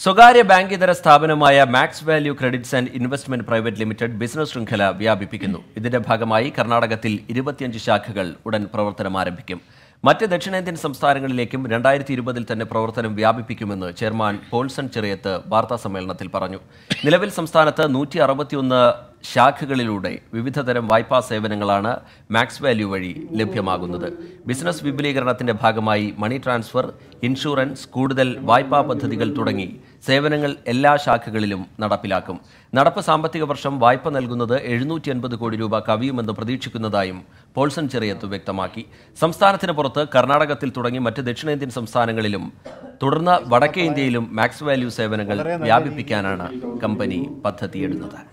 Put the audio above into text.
സ്വകാര്യ ബാങ്ക് ഇതര സ്ഥാപനമായ max value credits and investment private limited business ശൃംഖല വ്യാപിപ്പിക്കുന്നു ഇതിന്റെ ഭാഗമായി കർണാടകത്തിൽ ഇരുപത്തിയഞ്ച് ശാഖകൾ ഉടൻ പ്രവർത്തനം ആരംഭിക്കും മറ്റ് ദക്ഷിണേന്ത്യൻ സംസ്ഥാനങ്ങളിലേക്കും രണ്ടായിരത്തി ഇരുപതിൽ തന്നെ പ്രവർത്തനം വ്യാപിപ്പിക്കുമെന്ന് ചെയർമാൻ പോൾസൺ ചെറിയത്ത് വാർത്താ സമ്മേളനത്തിൽ പറഞ്ഞു നിലവിൽ സംസ്ഥാനത്ത് നൂറ്റി അറുപത്തിയൊന്ന് ശാഖകളിലൂടെ വിവിധതരം വായ്പാ സേവനങ്ങളാണ് മാക്സ് വാല്യൂ വഴി ലഭ്യമാകുന്നത് ബിസിനസ് വിപുലീകരണത്തിന്റെ ഭാഗമായി മണി ട്രാൻസ്ഫർ ഇൻഷുറൻസ് കൂടുതൽ വായ്പാ പദ്ധതികൾ തുടങ്ങി സേവനങ്ങൾ എല്ലാ ശാഖകളിലും നടപ്പിലാക്കും നടപ്പ് സാമ്പത്തിക വർഷം വായ്പ നൽകുന്നത് എഴുന്നൂറ്റി അൻപത് കോടി രൂപ കവിയുമെന്ന് പ്രതീക്ഷിക്കുന്നതായും പോൾസൺ ചെറിയത്ത് വ്യക്തമാക്കി സംസ്ഥാനത്തിന് പുറത്ത് കർണാടകത്തിൽ തുടങ്ങി മറ്റ് ദക്ഷിണേന്ത്യൻ സംസ്ഥാനങ്ങളിലും തുടർന്ന് വടക്കേ ഇന്ത്യയിലും മാക്സ് വാല്യൂ സേവനങ്ങൾ വ്യാപിപ്പിക്കാനാണ് കമ്പനി പദ്ധതിയിടുന്നത്